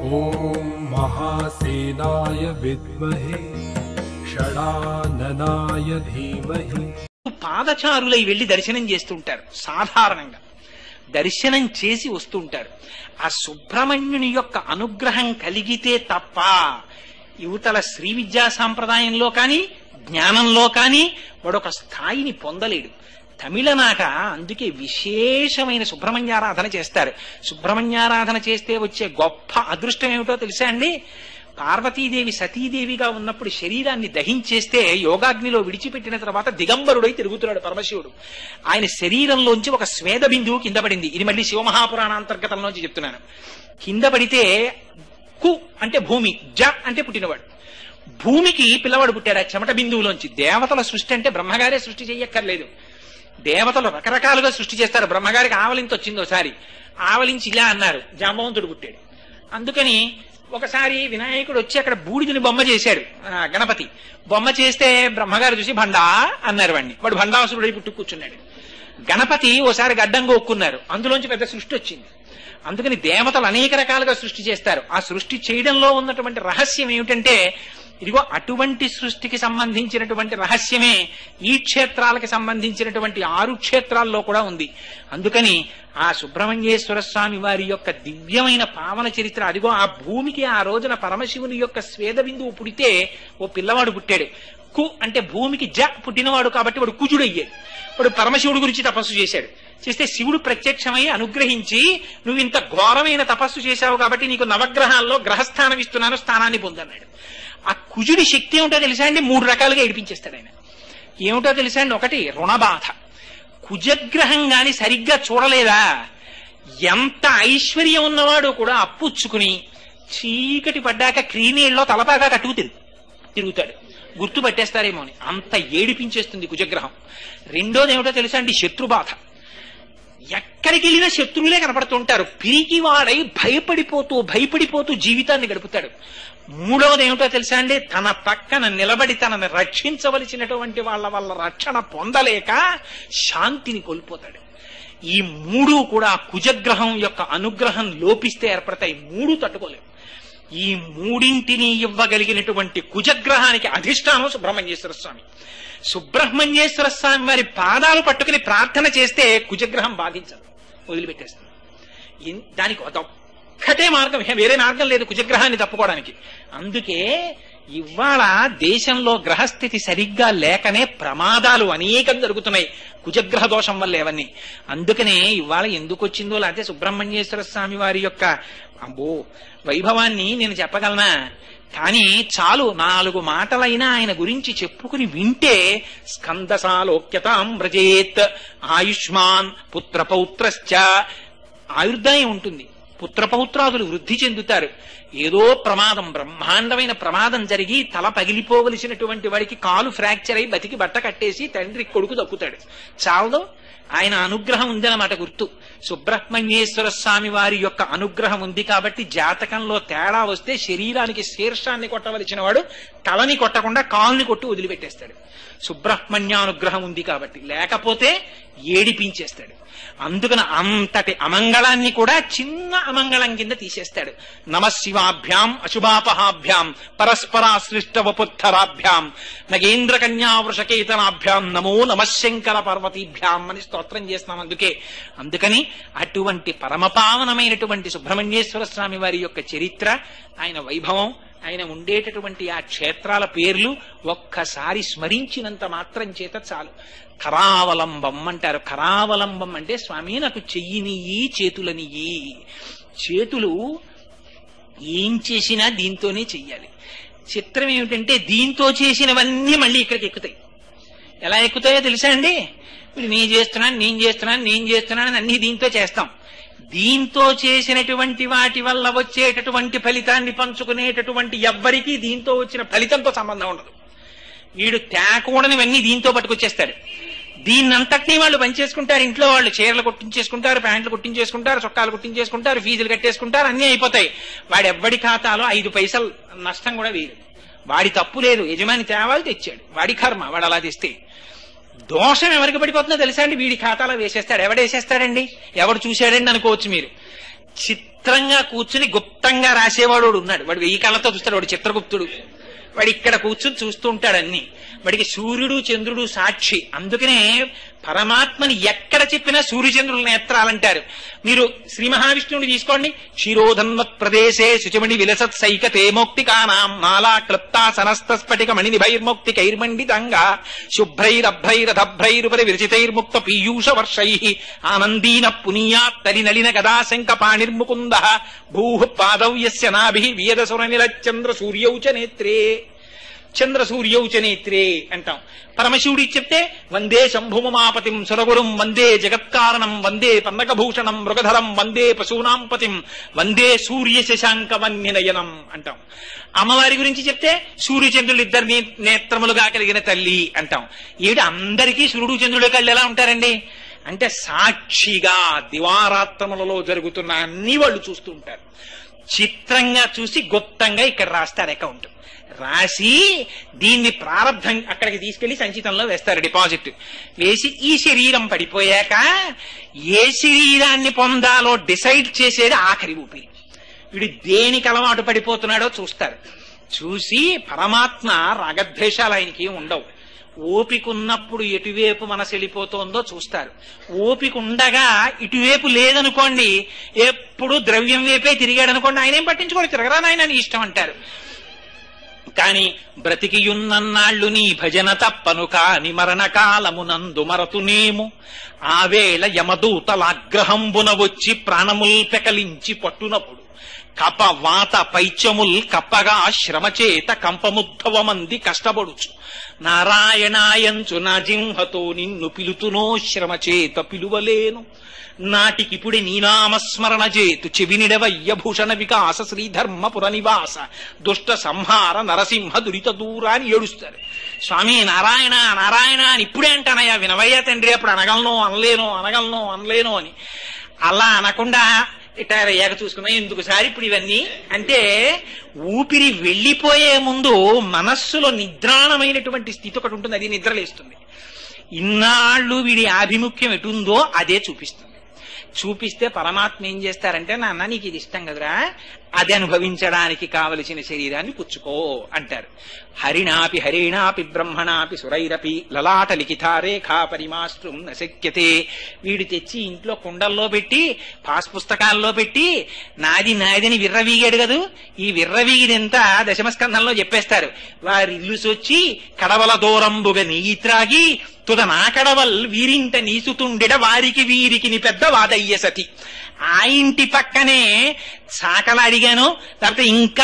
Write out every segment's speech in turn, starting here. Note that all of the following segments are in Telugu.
ॐ महासेनाय विद्महे षडाननाय धीमहि పాదచారులై వెళ్లి దర్శనం చేస్తుంటారు సాధారణంగా దర్శనం చేసి వస్తుంటారు ఆ సుబ్రహ్మణ్యుని యొక్క అనుగ్రహం కలిగితే తప్ప యువతల శ్రీ విద్యా సాంప్రదాయంలో కానీ జ్ఞానంలో కానీ వాడొక స్థాయిని పొందలేడు తమిళనాట అందుకే విశేషమైన సుబ్రహ్మణ్యారాధన చేస్తారు సుబ్రహ్మణ్యారాధన చేస్తే వచ్చే గొప్ప అదృష్టం ఏమిటో తెలుసా అండి పార్వతీదేవి సతీదేవిగా ఉన్నప్పుడు శరీరాన్ని దహించేస్తే యోగాగ్నిలో విడిచిపెట్టిన తర్వాత దిగంబరుడై తిరుగుతున్నాడు పరమశివుడు ఆయన శరీరంలోంచి ఒక స్వేద బిందువు కింద పడింది ఇది మళ్ళీ శివమహాపురాణ అంతర్గతంలోంచి చెప్తున్నాను కింద పడితే కు అంటే భూమి జ అంటే పుట్టినవాడు భూమికి పిల్లవాడు పుట్టాడు ఆ చెమట బిందువులోంచి దేవతల సృష్టి అంటే బ్రహ్మగారే సృష్టి చెయ్యక్కర్లేదు దేవతలు రకరకాలుగా సృష్టి చేస్తారు బ్రహ్మగారికి ఆవలింత వచ్చింది ఒకసారి ఆవలించి ఇలా అన్నారు జాంబవంతుడు పుట్టాడు అందుకని ఒకసారి వినాయకుడు వచ్చి అక్కడ బూడిదని బొమ్మ చేశాడు ఆ, గణపతి బొమ్మ చేస్తే బ్రహ్మగారు చూసి భండా అన్నారు వాడిని వాడు భండాసురుడై పుట్టు కూర్చున్నాడు గణపతి ఓసారి గడ్డం గోక్కున్నారు అందులోంచి పెద్ద సృష్టి వచ్చింది అందుకని దేవతలు అనేక రకాలుగా సృష్టి చేస్తారు ఆ సృష్టి చేయడంలో ఉన్నటువంటి రహస్యం ఏమిటంటే ఇదిగో అటువంటి సృష్టికి సంబంధించినటువంటి రహస్యమే ఈ క్షేత్రాలకి సంబంధించినటువంటి ఆరు క్షేత్రాల్లో కూడా ఉంది అందుకని ఆ సుబ్రహ్మణ్యేశ్వర స్వామి వారి యొక్క దివ్యమైన పావన చరిత్ర అదిగో ఆ భూమికి ఆ రోజున పరమశివుని యొక్క స్వేద బిందువు పుడితే ఓ పిల్లవాడు పుట్టాడు కు అంటే భూమికి జ పుట్టినవాడు కాబట్టి వాడు కుజుడు అయ్యాడు వాడు పరమశివుడి గురించి తపస్సు చేశాడు చేస్తే శివుడు ప్రత్యక్షమై అనుగ్రహించి నువ్వు ఇంత ఘోరమైన తపస్సు చేశావు కాబట్టి నీకు నవగ్రహాల్లో గ్రహస్థానం ఇస్తున్నాను స్థానాన్ని పొందన్నాడు ఆ కుజుడి శక్తి ఏమిటో తెలుసా అండి మూడు రకాలుగా ఏడిపించేస్తాడు ఆయన ఏమిటో తెలుసా అండి ఒకటి రుణబాధ కుజగ్రహం గాని సరిగ్గా చూడలేదా ఎంత ఐశ్వర్యం ఉన్నవాడు కూడా అప్పుచ్చుకుని చీకటి పడ్డాక క్రీనీళ్ళలో తలపాగా కట్టుకు తిరుగు తిరుగుతాడు గుర్తు పట్టేస్తారేమో అని అంత ఏడిపించేస్తుంది కుజగ్రహం రెండోది ఏమిటో తెలుసా అండి శత్రుబాధ ఎక్కడికి వెళ్ళినా శత్రువులే కనపడుతుంటారు పిరికి వాడై భయపడిపోతూ భయపడిపోతూ జీవితాన్ని గడుపుతాడు మూడవది ఏమిటో తెలుసా అండి తన పక్కన నిలబడి తనని రక్షించవలసినటువంటి వాళ్ళ వల్ల రక్షణ పొందలేక శాంతిని కోల్పోతాడు ఈ మూడు కూడా కుజగ్రహం యొక్క అనుగ్రహం లోపిస్తే ఏర్పడతాయి మూడు తట్టుకోలేవు ఈ మూడింటిని ఇవ్వగలిగినటువంటి కుజగ్రహానికి అధిష్టానం సుబ్రహ్మణ్యేశ్వర స్వామి సుబ్రహ్మణ్యేశ్వర స్వామి వారి పాదాలు పట్టుకుని ప్రార్థన చేస్తే కుజగ్రహం బాధించదు వదిలిపెట్టేస్తుంది ఇన్- దానికి అదొక్కటే మార్గం ఇహ వేరే మార్గం లేదు కుజగ్రహాన్ని తప్పుకోవడానికి అందుకే ఇవాళ దేశంలో గ్రహస్థితి సరిగ్గా లేకనే ప్రమాదాలు అనేకం జరుగుతున్నాయి కుజగ్రహ దోషం వల్ల అవన్నీ అందుకనే ఇవాళ ఎందుకు వచ్చిందో లేకపోతే సుబ్రహ్మణ్యేశ్వర స్వామి వారి యొక్క అబ్బో వైభవాన్ని నేను చెప్పగలనా కానీ చాలు నాలుగు మాటలైనా ఆయన గురించి చెప్పుకుని వింటే స్కందసాలోక్యతాం వ్రజేత్ ఆయుష్మాన్ పుత్రపౌత్రశ్చ ఆయుర్దాయం ఉంటుంది పుత్రపౌత్రాదులు వృద్ధి చెందుతారు ఏదో ప్రమాదం బ్రహ్మాండమైన ప్రమాదం జరిగి తల పగిలిపోవలసినటువంటి వాడికి కాలు ఫ్రాక్చర్ అయి బతికి బట్ట కట్టేసి తండ్రి కొడుకు దక్కుతాడు చాలదు ఆయన అనుగ్రహం ఉందన్నమాట గుర్తు సుబ్రహ్మణ్యేశ్వర స్వామి వారి యొక్క అనుగ్రహం ఉంది కాబట్టి జాతకంలో తేడా వస్తే శరీరానికి శీర్షాన్ని కొట్టవలసిన వాడు తలని కొట్టకుండా కాలుని కొట్టి వదిలిపెట్టేస్తాడు సుబ్రహ్మణ్యానుగ్రహం ఉంది కాబట్టి లేకపోతే ఏడిపించేస్తాడు అందుకని అంతటి అమంగళాన్ని కూడా చిన్న అమంగళం కింద తీసేస్తాడు నమశివాభ్యాం అశుభాపహాభ్యాం పరస్పరాశ్లిష్ట వపుత్తరాభ్యాం నగేంద్ర కన్యా వృషకేతనాభ్యాం నమో నమశంకర పర్వతీభ్యాం అని స్తోత్రం చేస్తాం అందుకే అందుకని అటువంటి పరమపావనమైనటువంటి సుబ్రహ్మణ్యేశ్వర స్వామి వారి యొక్క చరిత్ర ఆయన వైభవం ఆయన ఉండేటటువంటి ఆ క్షేత్రాల పేర్లు ఒక్కసారి స్మరించినంత మాత్రం చేత చాలు కరావలంబం అంటారు కరావలంబం అంటే స్వామి నాకు చెయ్యినియ్యి చేతులనియ్యి చేతులు ఏం చేసినా దీంతోనే చెయ్యాలి చిత్రం ఏమిటంటే దీంతో చేసినవన్నీ మళ్ళీ ఇక్కడికి ఎక్కుతాయి ఎలా ఎక్కుతాయో తెలుసా అండి ఇప్పుడు నేను చేస్తున్నాను నేను చేస్తున్నాను నేను చేస్తున్నాను అన్ని దీంతో చేస్తాం దీంతో చేసినటువంటి వాటి వల్ల వచ్చేటటువంటి ఫలితాన్ని పంచుకునేటటువంటి ఎవ్వరికీ దీంతో వచ్చిన ఫలితంతో సంబంధం ఉండదు వీడు తేకూడనివన్నీ దీంతో పట్టుకొచ్చేస్తాడు దీన్నంతటినీ వాళ్ళు పనిచేసుకుంటారు ఇంట్లో వాళ్ళు చీరలు కుట్టించేసుకుంటారు ప్యాంట్లు కుట్టించేసుకుంటారు చొక్కాలు కుట్టించేసుకుంటారు ఫీజులు కట్టేసుకుంటారు అన్నీ అయిపోతాయి వాడి ఎవ్వడి ఖాతాలో ఐదు పైసలు నష్టం కూడా వేయదు వాడి తప్పు లేదు యజమాని తేవాలి తెచ్చాడు వాడి కర్మ వాడు అలా తెస్తే దోషం ఎవరికి పడిపోతుందో తెలుసా అండి వీడి ఖాతాలో వేసేస్తాడు ఎవడు వేసేస్తాడండి ఎవడు చూశాడండి అనుకోవచ్చు మీరు చిత్రంగా కూర్చుని గుప్తంగా రాసేవాడు వాడు ఉన్నాడు వాడు వెయ్యి కళ్ళతో చూస్తాడు వాడు చిత్రగుప్తుడు వాడు ఇక్కడ కూర్చుని చూస్తూ ఉంటాడు అన్ని వాడికి సూర్యుడు చంద్రుడు సాక్షి అందుకనే పరమాత్మని ఎక్కడ చెప్పినా సూర్యచంద్రుల నేత్రాలంటారు మీరు శ్రీ మహావిష్ణువుని తీసుకోండి క్షీరోధన్వత్ ప్రదేశే శుచమణి విలసత్ సైకతే మౌక్తికానాం మాలా క్లుప్తా సనస్త స్ఫటిక మణి నిభైర్మౌక్తి కైర్మండితంగా శుభ్రైరభ్రైరథభ్రైరుపరి విరచితైర్ముక్త పీయూష వర్షై ఆనందీన పునీయాత్తరి నలిన గదా శంక పాణిర్ముకుంద భూ పాదౌ యస్య నాభి వియదసుర నిలచంద్ర సూర్యౌ చ నేత్రే చంద్ర సూర్యౌ చ నేత్రే అంటాం పరమశివుడి చెప్తే వందే శంభుమమాపతిం సురగురుం వందే జగత్కారణం వందే పన్నకభూషణం మృగధరం వందే పశూనాం పతిం వందే సూర్య శశాంక వన్యనయనం అంటాం అమ్మవారి గురించి చెప్తే సూర్యచంద్రులు ఇద్దరు నే- నేత్రములుగా కలిగిన తల్లి అంటాం ఏడు అందరికీ సూర్యుడు చంద్రుడి కళ్ళు ఎలా ఉంటారండి అంటే సాక్షిగా దివారాత్రములలో జరుగుతున్న అన్ని వాళ్ళు చూస్తూ ఉంటారు చిత్రంగా చూసి గుప్తంగా ఇక్కడ రాస్తారు అకౌంట్ రాసి దీన్ని ప్రారంభం అక్కడికి తీసుకెళ్లి సంచితంలో వేస్తారు డిపాజిట్ వేసి ఈ శరీరం పడిపోయాక ఏ శరీరాన్ని పొందాలో డిసైడ్ చేసేది ఆఖరి ఊపిరి వీడు దేనికి అలవాటు పడిపోతున్నాడో చూస్తారు చూసి పరమాత్మ రాగద్వేషాలు ఆయనకి ఏం ఉండవు ఓపిక ఉన్నప్పుడు ఎటువైపు మనసు వెళ్ళిపోతోందో చూస్తారు ఓపిక ఉండగా ఇటువైపు లేదనుకోండి ఎప్పుడు ద్రవ్యం వైపే తిరిగాడు అనుకోండి ఆయన ఏం పట్టించుకోడు తిరగరా నాయన నీ ఇష్టం అంటారు కాని బ్రతికియున్నన్నాళ్ళు నీ భజన తప్పను కాని మరణకాలమునందు మరతునేము ఆవేళ యమదూతలాగ్రహంబున వచ్చి ప్రాణముల్ పెకలించి పట్టునప్పుడు కప వాత పైత్యముల్ కప్పగా శ్రమచేత కంపముద్భవమంది కష్టపడుచు నారాయణాయంచు నా జింహతో నిన్ను పిలుతునో శ్రమచేత పిలువలేను నాటికిపుడి నీనామస్మరణ చేతు చెవినిడవయ్య భూషణ వికాస శ్రీధర్మపుర నివాస దుష్ట సంహార నరసింహ దురిత దూరాన్ని ఏడుస్తారు స్వామి నారాయణ నారాయణ అని ఇప్పుడే అంటానయ్యా వినవయ్యా తండ్రి అప్పుడు అనగలను అనలేను అనగలను అనలేను అని అలా అనకుండా ఇట్లా ఏక చూసుకున్నా ఎందుకు సారి ఇప్పుడు ఇవన్నీ అంటే ఊపిరి వెళ్ళిపోయే ముందు మనస్సులో నిద్రాణమైనటువంటి స్థితి ఒకటి ఉంటుంది అది నిద్రలేస్తుంది ఇన్నాళ్ళు వీడి ఆభిముఖ్యం ఎటుందో అదే చూపిస్తుంది చూపిస్తే పరమాత్మ ఏం చేస్తారంటే నాన్న నీకు ఇది ఇష్టం కదరా అది అనుభవించడానికి కావలసిన శరీరాన్ని పుచ్చుకో అంటారు హరిణాపి హరిణాపి బ్రహ్మణాపి సురైరపి లలాట లిఖితారేఖా పరిమాస్త్రం నశక్యతే వీడు తెచ్చి ఇంట్లో కుండల్లో పెట్టి పాస్ పుస్తకాల్లో పెట్టి నాది నాదిని విర్రవీగాడు కదూ ఈ విర్రవీగిదంతా దశమస్కంధంలో చెప్పేస్తారు వారి ఇల్లు సొచ్చి కడవల దూరంబుగా నెయ్యి త్రాగి తుద నా కడవల్ వీరింట నీసుతుండెడ వారికి వీరికి ని పెద్ద వాదయ్య సతి ఆ ఇంటి పక్కనే చాకలు అడిగాను లేకపోతే ఇంకా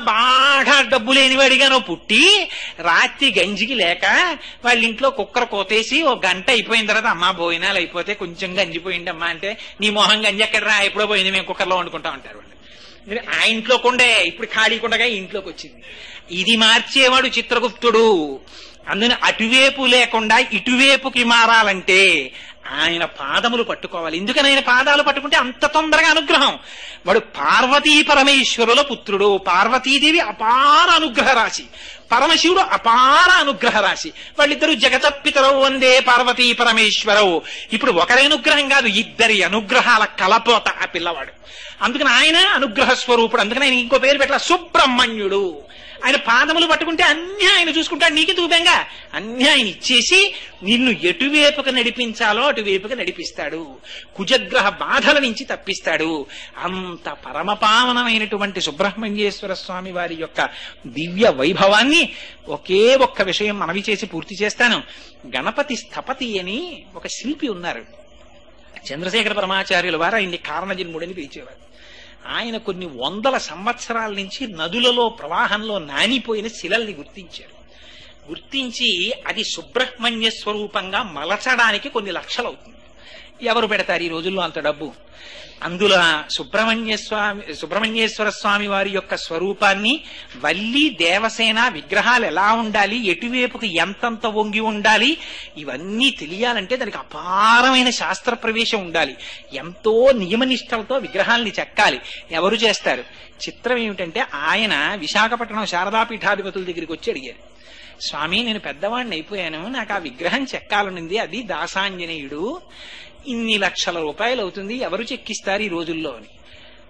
బాగా డబ్బు లేనివి అడిగాను పుట్టి రాత్రి గంజికి లేక వాళ్ళ ఇంట్లో కుక్కర కోతేసి ఒక గంట అయిపోయిన తర్వాత అమ్మా భోజనాలు అయిపోతే కొంచెం గంజిపోయిందమ్మా అంటే నీ మొహం గంజి ఎక్కడ రా ఎప్పుడో పోయింది మేము కుక్కర్లో వండుకుంటా ఉంటారు వాళ్ళు ఇది ఆ ఇంట్లో కొండే ఇప్పుడు ఖాళీ కొండగా ఈ ఇంట్లోకి వచ్చింది ఇది మార్చేవాడు చిత్రగుప్తుడు అందున అటువైపు లేకుండా ఇటువైపుకి మారాలంటే ఆయన పాదములు పట్టుకోవాలి ఎందుకని ఆయన పాదాలు పట్టుకుంటే అంత తొందరగా అనుగ్రహం వాడు పార్వతీ పరమేశ్వరుల పుత్రుడు పార్వతీదేవి అపార అనుగ్రహ రాశి పరమశివుడు అపార అనుగ్రహ రాశి వాళ్ళిద్దరూ జగతప్పితరవు వందే పార్వతీ పరమేశ్వరవు ఇప్పుడు ఒకరి అనుగ్రహం కాదు ఇద్దరి అనుగ్రహాల కలపోత ఆ పిల్లవాడు అందుకని ఆయన అనుగ్రహ స్వరూపుడు అందుకని ఆయన ఇంకో పేరు పెట్టాల సుబ్రహ్మణ్యుడు ఆయన పాదములు పట్టుకుంటే అన్ని ఆయన చూసుకుంటాడు నీకు దూపంగా అన్ని ఆయన ఇచ్చేసి నిన్ను ఎటువైపుగా నడిపించాలో అటువైపుగా నడిపిస్తాడు కుజగ్రహ బాధల నుంచి తప్పిస్తాడు అంత పరమపావనమైనటువంటి సుబ్రహ్మణ్యేశ్వర స్వామి వారి యొక్క దివ్య వైభవాన్ని ఒకే ఒక్క విషయం మనవి చేసి పూర్తి చేస్తాను గణపతి స్థపతి అని ఒక శిల్పి ఉన్నారు చంద్రశేఖర పరమాచార్యుల వారు ఆయన్ని కారణజన్ముడని పిలిచేవారు ఆయన కొన్ని వందల సంవత్సరాల నుంచి నదులలో ప్రవాహంలో నానిపోయిన శిలల్ని గుర్తించారు గుర్తించి అది సుబ్రహ్మణ్య స్వరూపంగా మలచడానికి కొన్ని లక్షలు అవుతుంది ఎవరు పెడతారు ఈ రోజుల్లో అంత డబ్బు అందులో సుబ్రహ్మణ్య స్వామి సుబ్రహ్మణ్యేశ్వర స్వామి వారి యొక్క స్వరూపాన్ని వల్లి దేవసేన విగ్రహాలు ఎలా ఉండాలి ఎటువైపుకి ఎంతంత వంగి ఉండాలి ఇవన్నీ తెలియాలంటే దానికి అపారమైన శాస్త్ర ప్రవేశం ఉండాలి ఎంతో నియమనిష్టలతో విగ్రహాల్ని చెక్కాలి ఎవరు చేస్తారు చిత్రం ఏమిటంటే ఆయన విశాఖపట్నం శారదాపీఠాధిపతుల దగ్గరికి వచ్చి అడిగారు స్వామి నేను పెద్దవాడిని అయిపోయాను నాకు ఆ విగ్రహం చెక్కాలనుంది అది దాసాంజనేయుడు ఇన్ని లక్షల రూపాయలు అవుతుంది ఎవరు చెక్కిస్తారు ఈ రోజుల్లో అని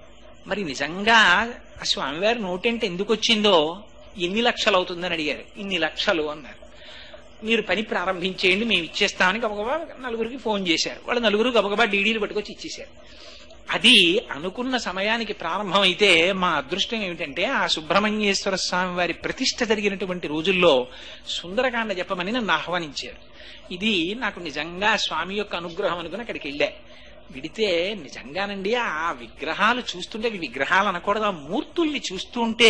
మరి నిజంగా ఆ స్వామివారి నోటంటే ఎందుకు వచ్చిందో ఎన్ని లక్షలు అవుతుందని అడిగారు ఇన్ని లక్షలు అన్నారు మీరు పని ప్రారంభించేయండి మేము ఇచ్చేస్తామని గబగబా నలుగురికి ఫోన్ చేశారు వాళ్ళు నలుగురు గబగబా డీడీలు పట్టుకొచ్చి ఇచ్చేశారు అది అనుకున్న సమయానికి ప్రారంభమైతే మా అదృష్టం ఏమిటంటే ఆ సుబ్రహ్మణ్యేశ్వర స్వామి వారి ప్రతిష్ట జరిగినటువంటి రోజుల్లో సుందరకాండ చెప్పమని నన్ను ఆహ్వానించారు ఇది నాకు నిజంగా స్వామి యొక్క అనుగ్రహం అనుకుని అక్కడికి వెళ్ళా విడితే నిజంగానండి ఆ విగ్రహాలు చూస్తుంటే అవి విగ్రహాలు అనకూడదు ఆ మూర్తుల్ని చూస్తుంటే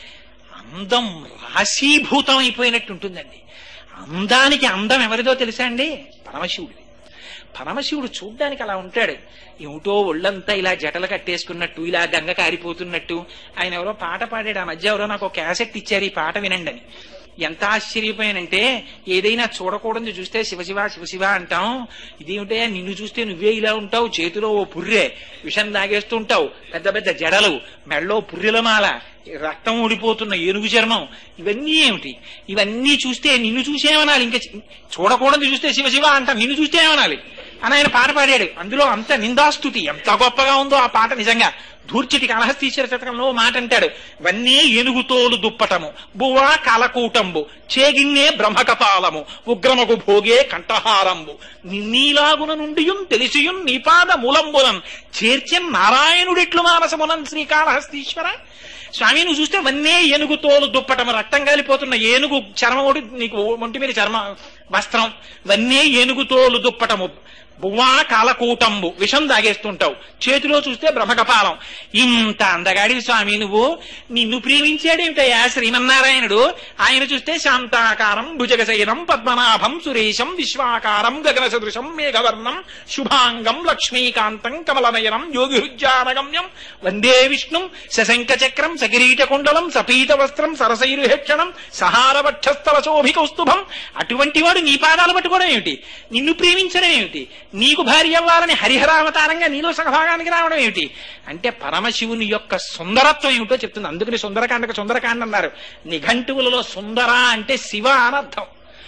అందం రాశీభూతం అయిపోయినట్టు ఉంటుందండి అందానికి అందం ఎవరిదో తెలుసా అండి పరమశివుడిది పరమశివుడు చూడ్డానికి అలా ఉంటాడు ఏమిటో ఒళ్ళంతా ఇలా జటలు కట్టేసుకున్నట్టు ఇలా గంగ కారిపోతున్నట్టు ఆయన ఎవరో పాట పాడాడు ఆ మధ్య ఎవరో నాకు ఒక క్యాసెట్ ఇచ్చారు ఈ పాట వినండి అని ఎంత ఆశ్చర్యపోయానంటే ఏదైనా చూడకూడదు చూస్తే శివశివ శివశివ అంటాం ఇదేమిటే నిన్ను చూస్తే నువ్వే ఇలా ఉంటావు చేతిలో ఓ పుర్రె విషం తాగేస్తూ ఉంటావు పెద్ద పెద్ద జడలు మెళ్ళో పుర్రెల మాల రక్తం ఊడిపోతున్న ఏనుగు చర్మం ఇవన్నీ ఏమిటి ఇవన్నీ చూస్తే నిన్ను చూసేమనాలి ఇంకా చి- చూడకూడదు చూస్తే శివశివ అంటాం నిన్ను చూస్తే ఏమనాలి అని ఆయన పాట పాడాడు అందులో అంత నిందాస్తుతి ఎంత గొప్పగా ఉందో ఆ పాట నిజంగా ధూర్చటి కలహస్తీశ్వర శతకంలో ఓ మాట అంటాడు వన్నే ఏనుగుతోలు దుప్పటము బువా కలకూటంబు చేగిన్నే బ్రహ్మకపాలము ఉగ్రమగు భోగే కంఠహారంబు నిన్నీలాగున నుండియున్ తెలిసియున్ నీపాద మూలంబులన్ చేర్చెన్ నారాయణుడిట్లు మానసమునన్ శ్రీకాళహస్తీశ్వర స్వామి నువ్వు చూస్తే వన్నే ఏనుగు తోలు దుప్పటము రక్తం కాలిపోతున్న ఏనుగు చర్మం ఒకటి నీకు ఒంటి మీద చర్మ వస్త్రం వన్నే ఏనుగు తోలు దుప్పటము బువ్వా కాలకూటంబు విషం తాగేస్తుంటావు చేతిలో చూస్తే బ్రహ్మకపాలం ఇంత అందగాడి స్వామి నువ్వు నిన్ను ప్రేమించాడేమిటయ్యా శ్రీమన్నారాయణుడు ఆయన చూస్తే శాంతాకారం భుజగశయనం పద్మనాభం సురేశం విశ్వాకారం గగన సదృశం మేఘవర్ణం శుభాంగం లక్ష్మీకాంతం కమలనయనం యోగిహృజ్జానగమ్యం వందే విష్ణుం సశంక చక్రం సకిరీట కుండలం సపీత వస్త్రం సరసైరుహేక్షణం సహారవక్షస్థల శోభికౌస్తుభం అటువంటి వాడు నీ పాదాలు పట్టుకోవడం ఏమిటి నిన్ను ప్రేమించడం ఏమిటి నీకు భార్య అవ్వాలని హరిహరావతారంగా నీలో సహభాగానికి రావడం ఏమిటి అంటే పరమశివుని యొక్క సుందరత్వం ఏమిటో చెప్తుంది అందుకని సుందరకాండకు సుందరకాండ అన్నారు నిఘంటువులలో సుందర అంటే శివ అనర్థం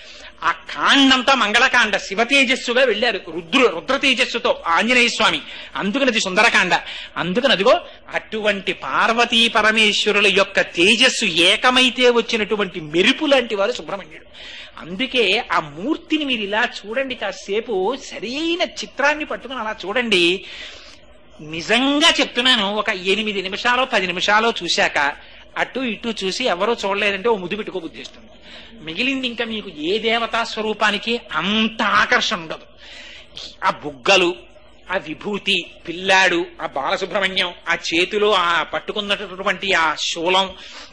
ఆ కాండంతా మంగళకాండ శివ తేజస్సుగా వెళ్ళారు రుద్రు రుద్ర తేజస్సుతో ఆంజనేయ స్వామి అందుకని అది సుందరకాండ అందుకని అదిగో అటువంటి పార్వతీ పరమేశ్వరుల యొక్క తేజస్సు ఏకమైతే వచ్చినటువంటి మెరుపు లాంటి వారు సుబ్రహ్మణ్యుడు అందుకే ఆ మూర్తిని మీరు ఇలా చూడండి కాసేపు సరైన చిత్రాన్ని పట్టుకుని అలా చూడండి నిజంగా చెప్తున్నాను ఒక ఎనిమిది నిమిషాలు పది నిమిషాలు చూశాక అటు ఇటు చూసి ఎవరో చూడలేదంటే ఓ ముద్దు పెట్టుకో బుద్ధి వస్తుంది మిగిలింది ఇంకా మీకు ఏ దేవతా స్వరూపానికి అంత ఆకర్షణ ఉండదు ఆ బుగ్గలు ఆ విభూతి పిల్లాడు ఆ బాలసుబ్రహ్మణ్యం ఆ చేతిలో ఆ పట్టుకున్నటువంటి ఆ శూలం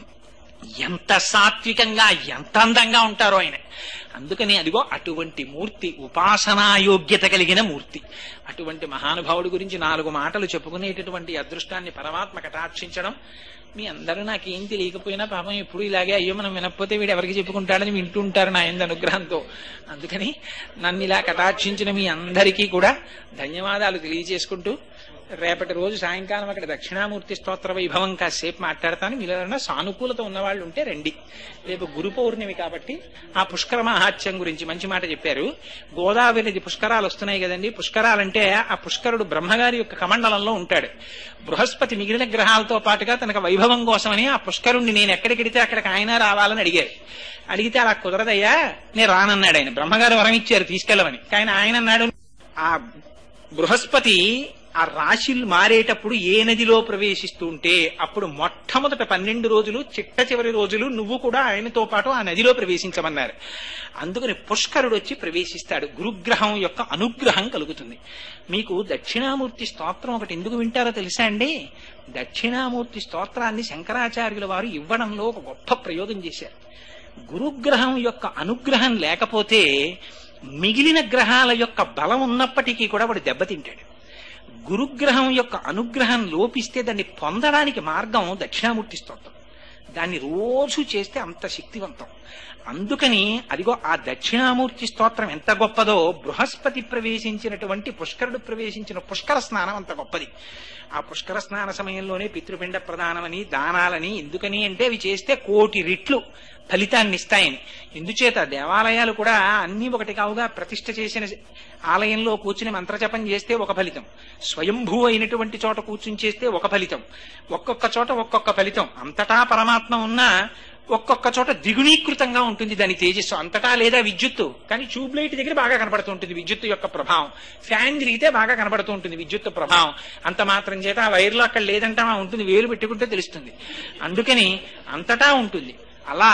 ఎంత సాత్వికంగా ఎంత అందంగా ఉంటారో ఆయన అందుకని అదిగో అటువంటి మూర్తి ఉపాసనాయోగ్యత కలిగిన మూర్తి అటువంటి మహానుభావుడి గురించి నాలుగు మాటలు చెప్పుకునేటటువంటి అదృష్టాన్ని పరమాత్మ కటాక్షించడం మీ అందరూ నాకేం తెలియకపోయినా పాపం ఎప్పుడు ఇలాగే అయ్యో మనం వినకపోతే వీడు ఎవరికి చెప్పుకుంటాడని వింటుంటారు నా ఎందు అనుగ్రహంతో అందుకని నన్ను ఇలా కటాక్షించిన మీ అందరికీ కూడా ధన్యవాదాలు తెలియజేసుకుంటూ రేపటి రోజు సాయంకాలం అక్కడ దక్షిణామూర్తి స్తోత్ర వైభవం కాసేపు మాట్లాడతాను మీలో ఎవరైనా సానుకూలత ఉన్నవాళ్ళు ఉంటే రండి రేపు గురు పౌర్ణమి కాబట్టి ఆ పుష్కర మహాత్యం గురించి మంచి మాట చెప్పారు గోదావరి నది పుష్కరాలు వస్తున్నాయి కదండి పుష్కరాలంటే ఆ పుష్కరుడు బ్రహ్మగారి యొక్క కమండలంలో ఉంటాడు బృహస్పతి మిగిలిన గ్రహాలతో పాటుగా తనకు వైభవం కోసమని ఆ పుష్కరుణ్ణి నేను ఎక్కడికెడితే అక్కడికి ఆయన రావాలని అడిగారు అడిగితే అలా కుదరదయ్యా నేను రానన్నాడు ఆయన బ్రహ్మగారు వరం ఇచ్చారు తీసుకెళ్ళమని కానీ ఆయన అన్నాడు ఆ బృహస్పతి ఆ రాశిలు మారేటప్పుడు ఏ నదిలో ప్రవేశిస్తూ ఉంటే అప్పుడు మొట్టమొదట పన్నెండు రోజులు చిట్ట చివరి రోజులు నువ్వు కూడా ఆయనతో పాటు ఆ నదిలో ప్రవేశించమన్నారు అందుకని పుష్కరుడు వచ్చి ప్రవేశిస్తాడు గురుగ్రహం యొక్క అనుగ్రహం కలుగుతుంది మీకు దక్షిణామూర్తి స్తోత్రం ఒకటి ఎందుకు వింటారో తెలుసా అండి దక్షిణామూర్తి స్తోత్రాన్ని శంకరాచార్యుల వారు ఇవ్వడంలో ఒక గొప్ప ప్రయోగం చేశారు గురుగ్రహం యొక్క అనుగ్రహం లేకపోతే మిగిలిన గ్రహాల యొక్క బలం ఉన్నప్పటికీ కూడా వాడు దెబ్బతింటాడు గురుగ్రహం యొక్క అనుగ్రహం లోపిస్తే దాన్ని పొందడానికి మార్గం దక్షిణామూర్తి స్తోత్రం దాన్ని రోజు చేస్తే అంత శక్తివంతం అందుకని అదిగో ఆ దక్షిణామూర్తి స్తోత్రం ఎంత గొప్పదో బృహస్పతి ప్రవేశించినటువంటి పుష్కరుడు ప్రవేశించిన పుష్కర స్నానం అంత గొప్పది ఆ పుష్కర స్నాన సమయంలోనే పితృపిండ ప్రదానమని దానాలని ఎందుకని అంటే అవి చేస్తే కోటి రెట్లు ఫలితాన్ని ఇస్తాయని ఎందుచేత దేవాలయాలు కూడా అన్ని ఒకటి కావుగా ప్రతిష్ఠ చేసిన ఆలయంలో కూర్చుని మంత్రజపం చేస్తే ఒక ఫలితం స్వయంభూ అయినటువంటి చోట కూర్చుని చేస్తే ఒక ఫలితం ఒక్కొక్క చోట ఒక్కొక్క ఫలితం అంతటా పరమాత్మ ఉన్నా ఒక్కొక్క చోట ద్విగుణీకృతంగా ఉంటుంది దాని తేజస్సు అంతటా లేదా విద్యుత్తు కానీ ట్యూబ్ లైట్ దగ్గర బాగా కనబడుతూ ఉంటుంది విద్యుత్తు యొక్క ప్రభావం ఫ్యాన్ తిరిగితే బాగా కనబడుతూ ఉంటుంది విద్యుత్తు ప్రభావం అంత మాత్రం చేత ఆ వైర్లో అక్కడ లేదంటా ఉంటుంది వేలు పెట్టుకుంటే తెలుస్తుంది అందుకని అంతటా ఉంటుంది అలా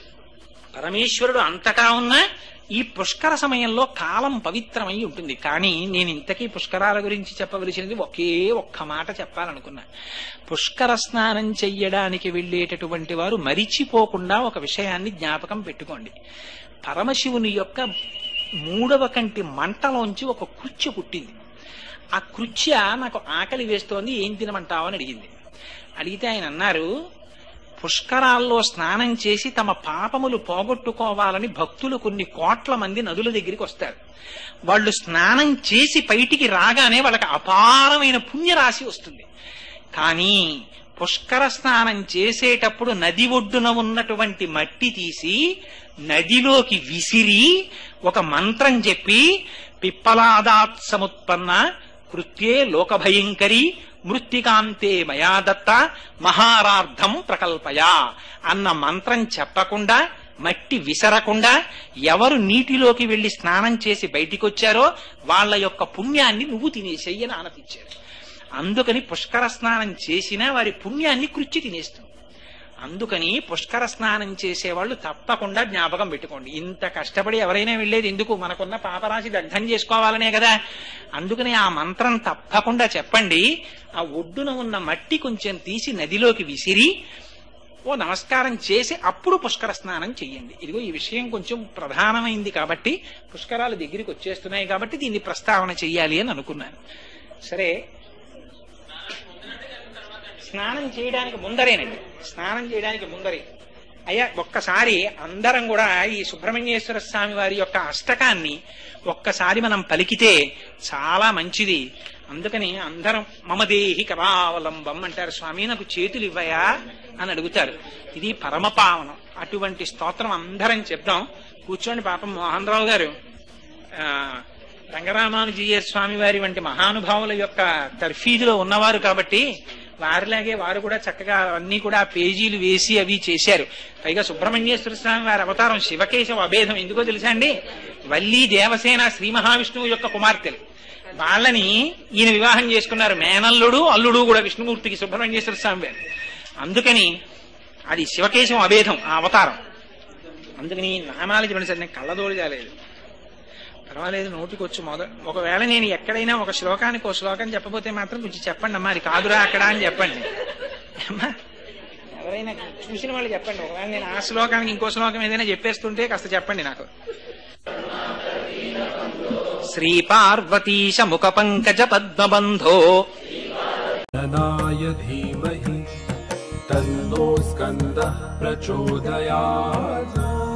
పరమేశ్వరుడు అంతటా ఉన్నా ఈ పుష్కర సమయంలో కాలం పవిత్రమై ఉంటుంది కానీ నేను ఇంతకీ పుష్కరాల గురించి చెప్పవలసినది ఒకే ఒక్క మాట చెప్పాలనుకున్నా పుష్కర స్నానం చెయ్యడానికి వెళ్ళేటటువంటి వారు మరిచిపోకుండా ఒక విషయాన్ని జ్ఞాపకం పెట్టుకోండి పరమశివుని యొక్క మూడవ కంటి మంటలోంచి ఒక కృత్య పుట్టింది ఆ కృత్య నాకు ఆకలి వేస్తోంది ఏం తినమంటావు అని అడిగింది అడిగితే ఆయన అన్నారు పుష్కరాల్లో స్నానం చేసి తమ పాపములు పోగొట్టుకోవాలని భక్తులు కొన్ని కోట్ల మంది నదుల దగ్గరికి వస్తారు వాళ్ళు స్నానం చేసి బయటికి రాగానే వాళ్ళకి అపారమైన పుణ్యరాశి వస్తుంది కానీ పుష్కర స్నానం చేసేటప్పుడు నది ఒడ్డున ఉన్నటువంటి మట్టి తీసి నదిలోకి విసిరి ఒక మంత్రం చెప్పి పిప్పలాదాత్ సముత్పన్న కృత్యే లోకభయంకరి మృత్తికాంతే మయా దత్త మహారార్థం ప్రకల్పయా అన్న మంత్రం చెప్పకుండా మట్టి విసరకుండా ఎవరు నీటిలోకి వెళ్లి స్నానం చేసి బయటికొచ్చారో వాళ్ళ యొక్క పుణ్యాన్ని నువ్వు తినేసేయని ఆనతిచ్చారు అందుకని పుష్కర స్నానం చేసినా వారి పుణ్యాన్ని కృచ్చి తినేస్తుంది అందుకని పుష్కర స్నానం చేసేవాళ్ళు తప్పకుండా జ్ఞాపకం పెట్టుకోండి ఇంత కష్టపడి ఎవరైనా వెళ్ళేది ఎందుకు మనకున్న పాపరాశి దగ్ధం చేసుకోవాలనే కదా అందుకని ఆ మంత్రం తప్పకుండా చెప్పండి ఆ ఒడ్డున ఉన్న మట్టి కొంచెం తీసి నదిలోకి విసిరి ఓ నమస్కారం చేసి అప్పుడు పుష్కర స్నానం చెయ్యండి ఇదిగో ఈ విషయం కొంచెం ప్రధానమైంది కాబట్టి పుష్కరాలు దగ్గరికి వచ్చేస్తున్నాయి కాబట్టి దీన్ని ప్రస్తావన చెయ్యాలి అని అనుకున్నాను సరే స్నానం చేయడానికి ముందరేనండి స్నానం చేయడానికి ముందరే అయ్యా ఒక్కసారి అందరం కూడా ఈ సుబ్రహ్మణ్యేశ్వర స్వామి వారి యొక్క అష్టకాన్ని ఒక్కసారి మనం పలికితే చాలా మంచిది అందుకని అందరం మమదేహి కరావలంబం అంటారు స్వామి నాకు చేతులు ఇవ్వయా అని అడుగుతారు ఇది పరమపావనం అటువంటి స్తోత్రం అందరం చెప్దాం కూర్చోండి పాపం మోహన్ రావు గారు ఆ, రంగరామానుజీయ స్వామి వారి వంటి మహానుభావుల యొక్క తర్ఫీదులో ఉన్నవారు కాబట్టి వారిలాగే వారు కూడా చక్కగా అన్ని కూడా పేజీలు వేసి అవి చేశారు పైగా సుబ్రహ్మణ్యేశ్వర స్వామి వారి అవతారం శివకేశవ అభేదం ఎందుకో తెలుసా అండి వల్లి దేవసేన శ్రీ మహావిష్ణువు యొక్క కుమార్తెలు వాళ్ళని ఈయన వివాహం చేసుకున్నారు మేనల్లుడు అల్లుడు కూడా విష్ణుమూర్తికి సుబ్రహ్మణ్యేశ్వర స్వామి వారు అందుకని అది శివకేశం అభేదం ఆ అవతారం అందుకని నామాలు చెప్పండి సార్ నేను కళ్ళదోడు కాలేదు పర్వాలేదు నోటికి వచ్చి మొద ఒకవేళ నేను ఎక్కడైనా ఒక శ్లోకానికి ఒక శ్లోకం చెప్పబోతే మాత్రం కొంచెం చెప్పండి అమ్మా అది కాదురా అక్కడ అని చెప్పండి అమ్మా ఎవరైనా చూసిన వాళ్ళు చెప్పండి ఒకవేళ నేను ఆ శ్లోకానికి ఇంకో శ్లోకం ఏదైనా చెప్పేస్తుంటే కాస్త చెప్పండి నాకు శ్రీ పార్వతీశ ముఖ పంకజ పద్మబంధో ननाय धीमहि तन्नो स्कन्दः प्रचोदयात्